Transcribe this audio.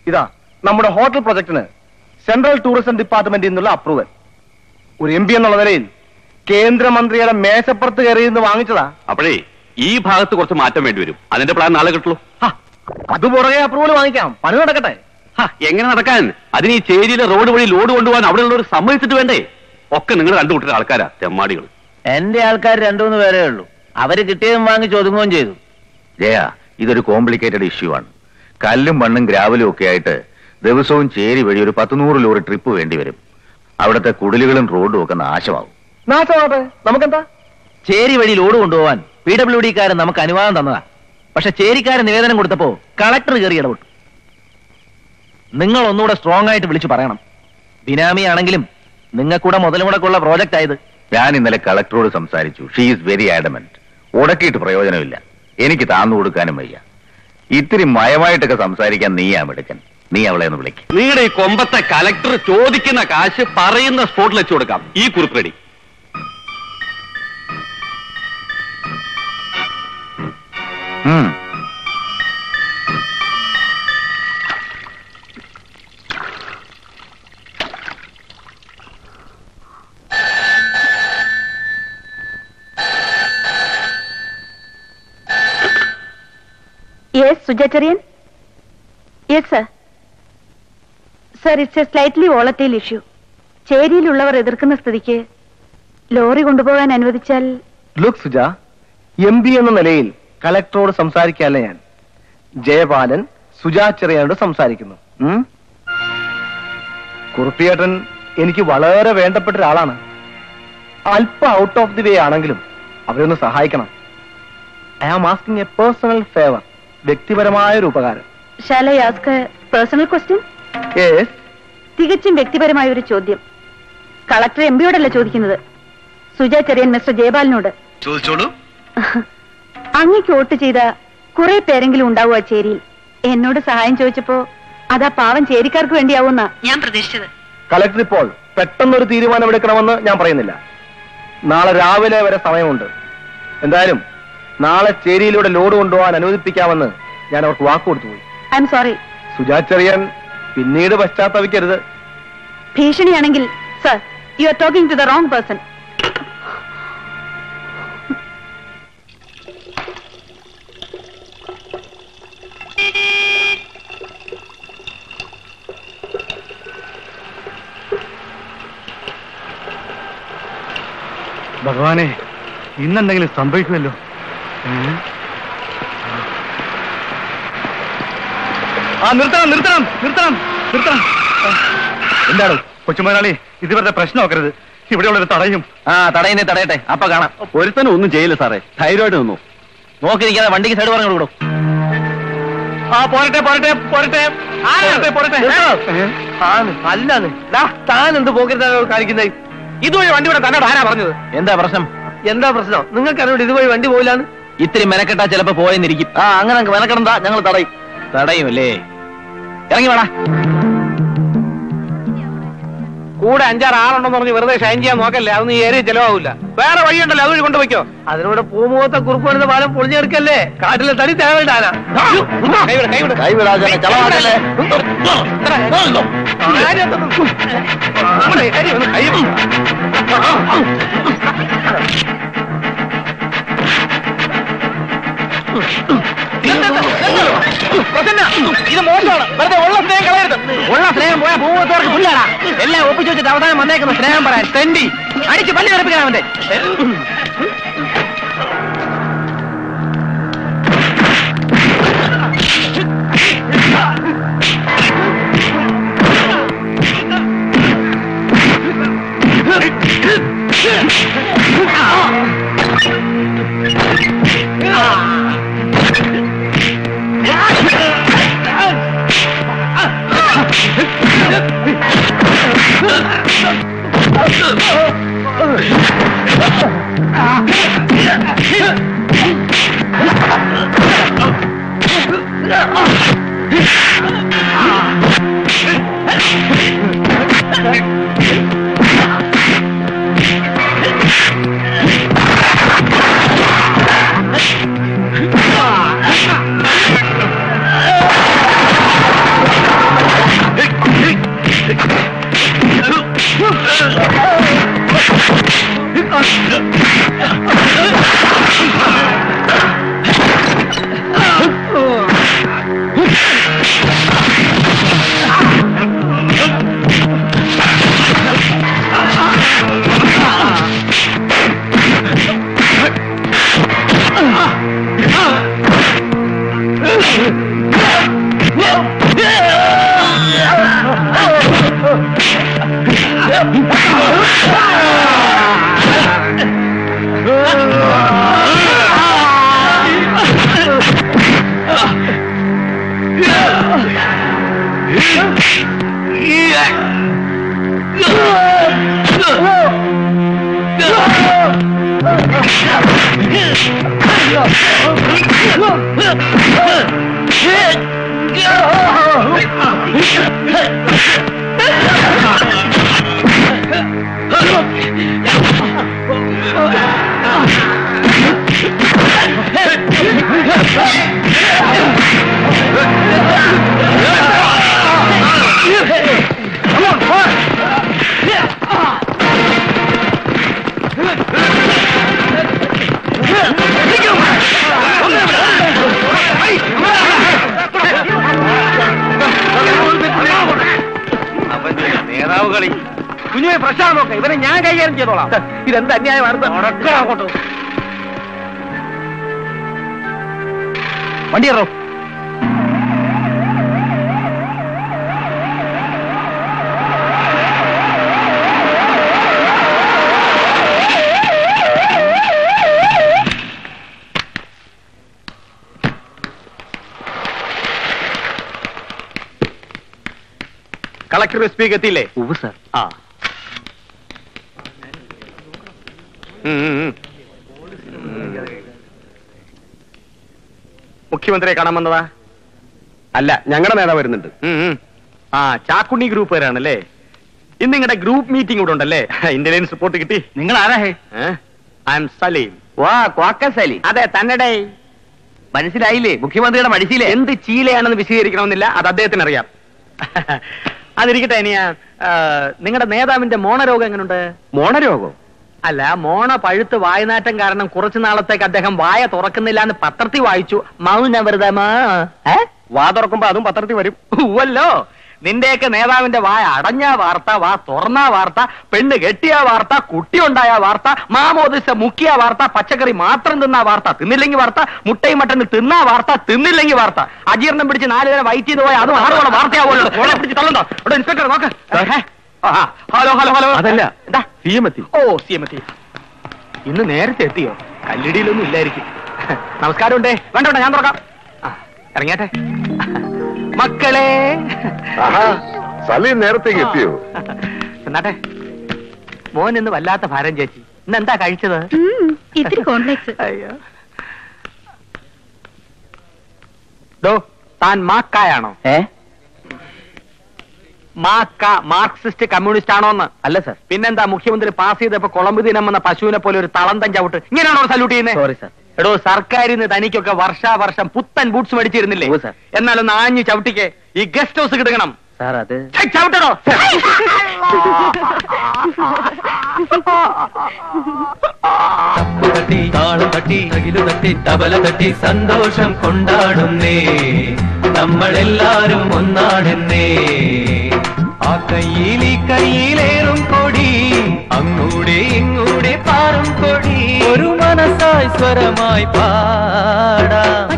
ഇതാ നമ്മുടെ hotel പ്രൊജക്ടിന് central tourism ഡിപ്പാർട്ട്മെന്റിൽ നിന്നുള്ള അപ്രൂവൽ ഒരു എം പി എന്നുള്ള നിലയിൽ കേന്ദ്രമന്ത്രിയുടെ മേശപ്പുറത്ത് കയറി നിന്ന് വാങ്ങിച്ചതാ അപ്പോഴേ ഈ ഭാഗത്ത് കുറച്ച് മാറ്റം വേണ്ടി വരും അതിന്റെ പ്ലാൻ നാളെ കിട്ടുള്ളൂ ഹ, അത് പുറകെ അപ്രൂവൽ വാങ്ങിക്കാം പണി നടക്കട്ടെ ഹ, എങ്ങനെ നടക്കാൻ അതിന് ഈ ചേരിയിലെ റോഡ് വഴി ലോഡ് കൊണ്ടുപോകാൻ അവിടെയുള്ളവർ സമ്മതിച്ചിട്ട് വേണ്ടേ ഒക്കെ നിങ്ങൾ കണ്ടുപിട്ടുന്ന ആൾക്കാരാ തെമ്മാടികൾ എന്റെ ആൾക്കാർ രണ്ടുമൂന്ന് പേരേ ഉള്ളൂ അവര് കിട്ടിയതും വാങ്ങിച്ച് ഒതുങ്ങുകയും ചെയ്തു ജയ ഇതൊരു കോംപ്ലിക്കേറ്റഡ് ഇഷ്യൂ ആണ് കല്ലും മണ്ണും ഗ്രാവലും ഒക്കെ ആയിട്ട് ദിവസവും ചേരി വഴി ഒരു പത്ത് നൂറ് ലോറി ട്രിപ്പ് വേണ്ടി വരും അവിടുത്തെ കുടിലുകളും റോഡും ഒക്കെ നാശമാവും നാശമാവട്ടെ നമുക്കെന്താ ചേരി വഴി ലോഡ് കൊണ്ടുപോവാൻ പി ഡബ്ല്യു ഡിക്കാരൻ നമുക്ക് അനുവാദം തന്നതാ പക്ഷെ ചേരിക്കാരൻ നിവേദനം കൊടുത്തപ്പോ കളക്ടർ കയറി ഇടപെട്ടു നിങ്ങൾ ഒന്നുകൂടെ സ്ട്രോങ് ആയിട്ട് വിളിച്ചു പറയണം ബിനാമി ആണെങ്കിലും നിങ്ങൾക്കൂടെ മുതൽ മുടക്കുള്ള പ്രോജക്റ്റ് ആയത് ഞാൻ ഇന്നലെ കളക്ടറോട് സംസാരിച്ചു ഷീ ഈസ് വെരി ആഡമന്റ് ഉടക്കിയിട്ട് പ്രയോജനമില്ല എനിക്ക് താന്നു കൊടുക്കാനും വയ്യ ഇത്തിരി മയമായിട്ടൊക്കെ സംസാരിക്കാൻ നീയാ മിടുക്കൻ നീ അവളെ ഒന്ന് വിളിക്ക് നിങ്ങളുടെ ഈ കൊമ്പത്തെ കലക്ടർ ചോദിക്കുന്ന കാശ് പറയുന്ന സ്പോട്ടിൽ വെച്ച് കൊടുക്കാം ഈ കുറിപ്പ് റെഡി ഉം. Yes, Sujatarian? Yes, sir. Sir, it's a slightly volatile issue. ചേരിയിലുള്ളവർ എതിർക്കുന്ന സ്ഥിതിക്ക് ലോറി കൊണ്ടുപോകാൻ അനുവദിച്ചാൽ ലുക്ക് സുജ എം പി എന്ന നിലയിൽ കലക്ടറോട് സംസാരിക്കാല്ല ഞാൻ ജയപാലൻ സുജാ ചെറിയാനോട് സംസാരിക്കുന്നു ഉം? കുറുപ്പിയേട്ടൻ എനിക്ക് വളരെ വേണ്ടപ്പെട്ട ഒരാളാണ് അല്പം ഔട്ട് ഓഫ് ദി വേ ആണെങ്കിലും അവരൊന്ന് സഹായിക്കണം I am asking a personal favour വ്യക്തിപരമായ ഒരു ഉപകാരം shall I ask personal question yes തികച്ചും വ്യക്തിപരമായ ഒരു ചോദ്യം കളക്ടർ എം പിയോടല്ല ചോദിക്കുന്നത് സുജാ ചെറിയൻ മിസ്റ്റർ ജയപാലിനോട് ചോദിച്ചോളൂ അങ്ങക്ക് വോട്ട് ചെയ്ത കുറെ പേരെങ്കിലും ഉണ്ടാവുക ചേരിയിൽ എന്നോട് സഹായം ചോദിച്ചപ്പോ അതാ പാവം ചേരിക്കാർക്ക് വേണ്ടിയാവുന്ന ഞാൻ പ്രതീക്ഷിച്ചത് കളക്ടർ ഇപ്പോൾ പെട്ടെന്നൊരു തീരുമാനമെടുക്കണമെന്ന് ഞാൻ പറയുന്നില്ല നാളെ രാവിലെ വരെ സമയമുണ്ട് എന്തായാലും നാളെ ചേരിയിലൂടെ ലോഡ് കൊണ്ടുപോകാൻ അനുവദിപ്പിക്കാമെന്ന് ഞാൻ അവർക്ക് വാക്ക് കൊടുത്തു പോയി ഐ എം സോറി സുജാചെറിയാൻ പിന്നീട് പശ്ചാത്തപിക്കരുത് ഭീഷണിയാണെങ്കിൽ sir you are talking to the wrong person ഭഗവാനെ ഇന്നെന്തെങ്കിലും സംഭവിക്കുമല്ലോ ആ നിർത്തണം നിർത്തണം നിർത്തണം നിർത്തണം എന്താണ് കൊച്ചുമുതലാളി ഇത് വെറുതെ പ്രശ്നമാക്കരുത് ഇവിടെയുള്ളൊരു തടയും ആ തടയുന്നേ തടയട്ടെ അപ്പൊ കാണാം ഒരുത്തനും ഒന്നും ചെയ്യില്ല സാറേ ധൈര്യമായിട്ട് നിന്നു നോക്കി നിൽക്കാതെ വണ്ടിക്ക് സൈഡ് പറഞ്ഞു കൊടുക്കും ആ പോരട്ടെ പോരട്ടെ പോരട്ടെ പോരട്ടെ, പോരട്ടെ അല്ലാന്ന് താൻ എന്ത് പോക്കരുതാണ് കാണിക്കുന്നത് ഇതുവഴി വണ്ടി ഇവിടെ തന്നോട് ആരാ പറഞ്ഞത് എന്താ പ്രശ്നം എന്താ പ്രശ്നം നിങ്ങൾക്ക് അറിയോട് ഇതുവഴി വണ്ടി പോയില്ലാന്ന് ഇത്തിരി മെനക്കെട്ടാ ചിലപ്പോ പോയെന്നിരിക്കും ആ അങ്ങനെ മെനക്കെടണ്ട ഞങ്ങൾ തടയും തടയുമല്ലേ ഇറങ്ങി വേടാ കൂടെ അഞ്ചാറ് ആളുണ്ടെന്ന് പറഞ്ഞ് വെറുതെ ഷൈൻ ചെയ്യാൻ നോക്കല്ലേ അതൊന്നും ഈ ഏരിയ ചെലവാകില്ല വേറെ വഴിയുണ്ടല്ലോ അതുവഴി കൊണ്ടുപോയിക്കോ അതിനൂടെ പൂമുഖത്തെ കുറുപ്പ് വരുന്ന പാലം പൊളിഞ്ഞെടുക്കല്ലേ കാട്ടിലെ തടി തേവണ്ടാനാ ഇത് മോശമാണ് വെറുതെ ഉള്ള സ്നേഹം കളയരുത് ഉള്ള സ്നേഹം പോയാൽ പൂവത്തോർക്ക് പുല്ലാടാ എല്ലാം ഒപ്പിച്ചു വെച്ചിട്ട് അവസാനം വന്നേക്കുന്ന സ്നേഹം പറയാൻ തെണ്ടി അടിച്ച് പല്ലി ഉറപ്പിക്കണം അവന്റെ ആ നേതാവ് കളി കുഞ്ഞുവെ പ്രശ്നം നോക്കാം ഇവനെ ഞാൻ കൈകാര്യം ചെയ്തോളാം ഇതെന്ത് അന്യായമാണ് അങ്ങോട്ട് വണ്ടി കയറോ കളക്ടർ സ്പീക്ക് എത്തിയില്ലേ ഉവ് സാർ ആ ഉം, ഉം, ഉം. മുഖ്യമന്ത്രിയെ കാണാൻ വന്നതാ അല്ല ഞങ്ങളുടെ നേതാവ് വരുന്നുണ്ട് ആ ചാക്കുണ്ണി ഗ്രൂപ്പ് വരാണല്ലേ ഇന്ന് നിങ്ങളുടെ ഗ്രൂപ്പ് മീറ്റിംഗ് ഇവിടെ ഉണ്ടല്ലേ ഇന്റലിജൻസ് റിപ്പോർട്ട് കിട്ടി നിങ്ങൾ ആരാ ഹേ ഐ എം സലീം വാ ക്വാക്കസലി അതെ തന്നടേ മനസ്സിലായില്ലേ മുഖ്യമന്ത്രിയുടെ മടിച്ചില്ലേ എന്ത് ചീലയാണെന്ന് വിശദീകരിക്കണമെന്നില്ല അത് അദ്ദേഹത്തിന് അറിയാം അതിരിക്കട്ടെ ഇനിയ നിങ്ങളുടെ നേതാവിന്റെ മോണരോഗം എങ്ങനെയുണ്ട് മോണരോഗം അല്ല മോണ പഴുത്ത് വായനാറ്റം കാരണം കുറച്ചു നാളത്തേക്ക് അദ്ദേഹം വായ തുറക്കുന്നില്ല എന്ന് പത്രത്തിൽ വായിച്ചു മൗനവ്രതമാ ഏ? വാ തുറക്കുമ്പോ അതും പത്രത്തിൽ വരും ഉവ്വല്ലോ നിന്റെയൊക്കെ നേതാവിന്റെ വായ അടഞ്ഞ വാർത്ത വാ തുറന്ന വാർത്ത പെണ്ണ് കെട്ടിയ വാർത്ത കുട്ടിയുണ്ടായ വാർത്ത മാമോദിസ മുക്കിയ വാർത്ത പച്ചക്കറി മാത്രം തിന്ന വാർത്ത തിന്നില്ലെങ്കിൽ വാർത്ത മുട്ടയും മട്ടന് തിന്ന വാർത്ത തിന്നില്ലെങ്കിൽ വാർത്ത അജീർണം പിടിച്ച് നാല് നേരം വൈറ്റ് ചെയ്ത് പോയ അതും ആറുപോലെ വാർത്തയാവുമല്ലോ ഓളെ പിടിച്ച് തള്ളുണ്ടോ ഇവിടെ ഇൻസ്പെക്ടർ നോക്ക് ഏ? ആ, ഹലോ ഹലോ ഹലോ അതല്ല എന്താ സി എം എത്തി ഓ സി എം എത്തി ഇന്ന് നേരത്തെ എത്തിയോ കല്ലിടിയിലൊന്നും ഇല്ലായിരിക്കും നമസ്കാരം ഉണ്ടേ വേണ്ട വേണ്ട ഞാൻ തുറക്കാം ആ, ഇറങ്ങിയാട്ടെ മക്കളെ സലീം നേരത്തേക്ക് എത്തിയോ എന്നാട്ടെ മോൻ ഇന്ന് വല്ലാത്ത ഭാരം ചേച്ചി ഇന്ന് എന്താ കഴിച്ചത് ഇത്തിരി കോംപ്ലക്സ് അയ്യോ ഡോ താൻ മാക്കായാണോ ഏ മാക്ക മാർക്സിസ്റ്റ് കമ്മ്യൂണിസ്റ്റ് ആണോന്ന് അല്ല സാർ പിന്നെന്താ മുഖ്യമന്ത്രി പാസ് ചെയ്തപ്പോ കൊളമ്പ് ദിനം എന്ന പശുവിനെ പോലെ ഒരു തളന്തം ചവിട്ട് ഇങ്ങനെയാണോ സല്യൂട്ട് ചെയ്യുന്നത് സോറി സാർ എടോ സർക്കാരിൽ നിന്ന് തനിക്കൊക്കെ വർഷാവർഷം പുത്തൻ ബൂട്ട്സ് മേടിച്ചിരുന്നില്ലേ ഉവ്വ് സർ. എന്നാലൊന്ന് ആഞ്ഞു ചവിട്ടിക്ക് ഈ ഗസ്റ്റ് ഹൗസ് കിടക്കണം സാർ അത് ഛെ, ചവിട്ടണോ തട്ടി താളം തട്ടി തകിലു തട്ടി തബല തട്ടി സന്തോഷം കൊണ്ടാടുന്നേ നമ്മളെല്ലാരും ഒന്നാടുന്നേ ആ കയ്യിൽ ഈ കയ്യിലേറും കൊടി അങ്ങൂടെ ഇങ്ങൂടെ പാറും കൊടി ഒരു മനസ്സായി സ്വരമായി പാടാം